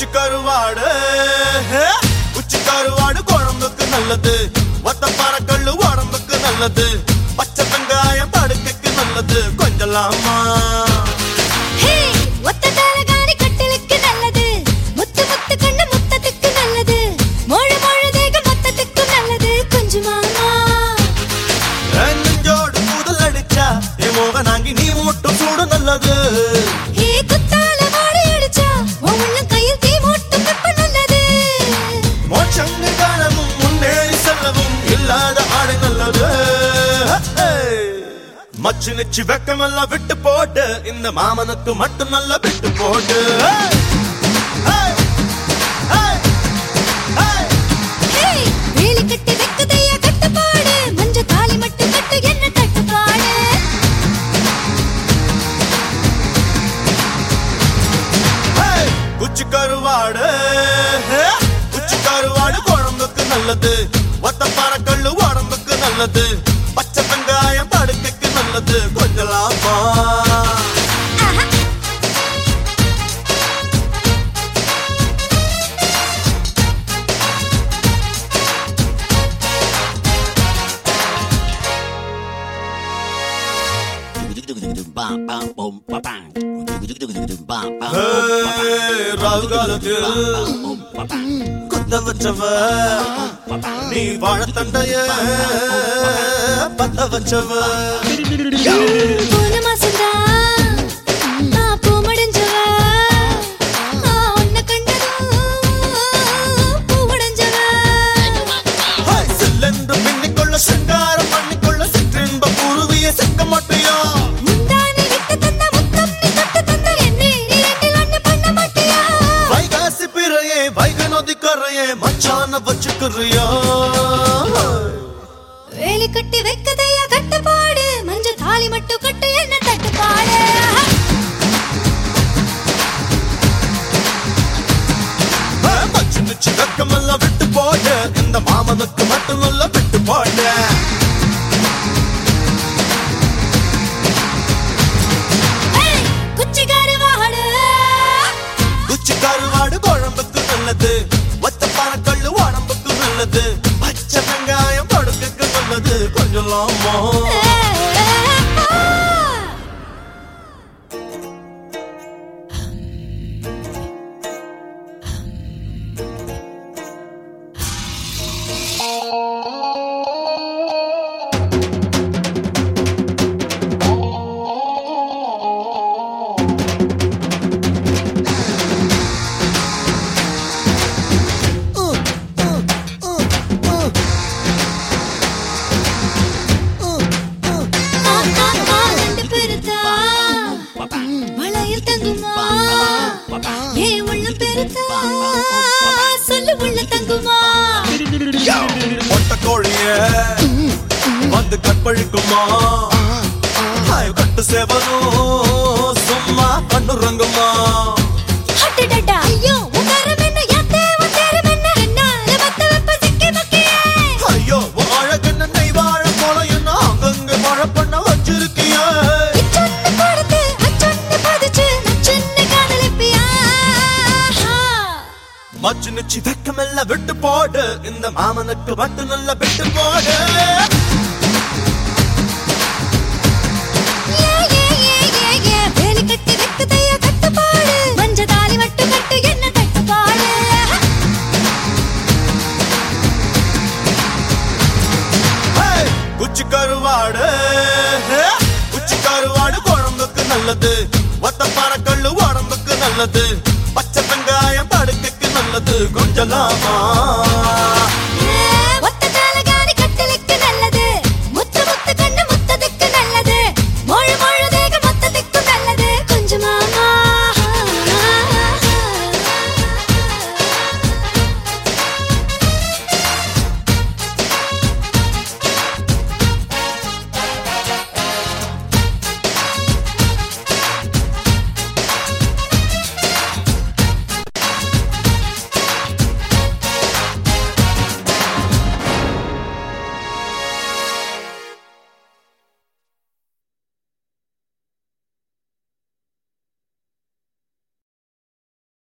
குச்சி கருவாடு குச்சி கருவாடு குழம்புக்கு நல்லது ஒத்த பறக்கல்லு உடம்புக்கு நல்லது பச்சை வெங்காயம் படுக்கைக்கு நல்லது கொஞ்சலாமா ஹே ஒத்த தலகாணி கட்டிலுக்கு நல்லது முத்து முத்து கண்ணு முத்தத்துக்கு நல்லது மொழு மொழு தேகம் மொத்தத்துக்கு நல்லது கொஞ்சம் மாமா நெஞ்சோடு கூதல் அடிச்சா என் மோகனாங்கி நீ மட்டும் சூடு நல்லது ஹே குத்தால வாடி அடிச்சா உன் உள்ளம் கையில் தீ மூட்டும் வெப்ப நல்லது மோட்சங்க காலமும் முன்னேறி செல்லவும் இல்லாத ஆடை நல்லது மச்சு நிச்சு வெக்கமெல்லாம் விட்டு போட்டு இந்த மாமனுக்கு மட்டும் நல்லா விட்டு போட்டு Hey! Hey! Hey! ஹே வேலி கட்டி வெக்குதையா கட்டுப்பாடு மஞ்ச தாலி மட்டும் கட்டு என்ன தட்டுப்பாடு Hey! குச்சி கருவாடு குச்சி கருவாடு குழம்புக்கு நல்லது ஒத்த பறக்கல்லு உடம்புக்கு நல்லது பச்சை வெங்காயம் படுக்கைக்கு நல்லது கொஞ்சலாமா ஆஹா Hey, ராகு காலத்தில் குத்த வச்சவ நீ வாழத்தண்டைய பத்த வச்சவ போன மாசம்தான் நான் பூ முடிஞ்சவ நான் உன்னை கண்டதும் பூ முடிஞ்சவ Hey, சில்லென்று பின்னிக்கொள்ள சிங்காரம் பண்ணிக்கொள்ள சிற்றின்ப குருவிய சிக்க மாட்டியா முந்தானை விட்டு தந்த முத்தம் நீ தொட்டு தந்த என்னை நீ ரெண்டில் ஒண்ணு பண்ண மாட்டியா வைகாசி பிறையே வைகை நதி கரையே மச்சான வச்சுக்கிறியா வேலி கட்டி வைக்கதையா கட்டுப்பாடு மஞ்ச தாலி மட்டும் கட்டு என்ன தட்டுப்பாடு Hey, மச்சு நிச்சு வெக்கமெல்லாம் விட்டு போடு இந்த மாமனுக்கு மட்டும் நல்லா விட்டு போடு ஏய், குச்சிக்காரி வாடு குச்சி கருவாடு குழம்புக்கு நல்லது ஒத்த பறக்கல்லு உடம்புக்கு நல்லது பச்சை வெங்காயம் படுக்கைக்கு நல்லது கொஞ்சம் லாமா ரெண்டு பெருத்தா வளையல் தங்குமா ஏ உள்ள பெருத்தா சொல்லு உள்ள தங்குமா ஒட்ட கோழிய வந்து கற்பழிக்குமா ஹாய், கட்டு சேவனும் சும்மா பண்ணுறங்குமா அடடடா ஐயோ உன் கரம் என்ன யாத்தே உன் தேரம் என்ன என்னால மத்த வெப்ப சிக்கி மக்கியே ஐயோ உன் அழகுன்னு நெய் வாழ போல என்ன அங்கங்க மழை பண்ண வச்சிருக்கியே இச்சொன்னு கொடுத்து அச்சொன்னு பதிச்சு நச்சுன்னு காதலிப்பியா மச்சு நிச்சு வெக்கமெல்லாம் விட்டு போடு இந்த மாமனுக்கு மட்டும் நல்லா விட்டு போடு ஏ ஏ ஏ ஏ ஏ வேலி கட்டி வெக்குதையா கட்டுப்பாடு மஞ்ச தாலி மட்டும் கட்டு என்ன தட்டுப்பாடு Hey! குச்சி கருவாடு குச்சி கருவாடு குழம்புக்கு நல்லது ஒத்த பறக்கல்லு உடம்புக்கு நல்லது பச்சை வெங்காயம் படுக்கைக்கு நல்லது கொஞ்சலாமா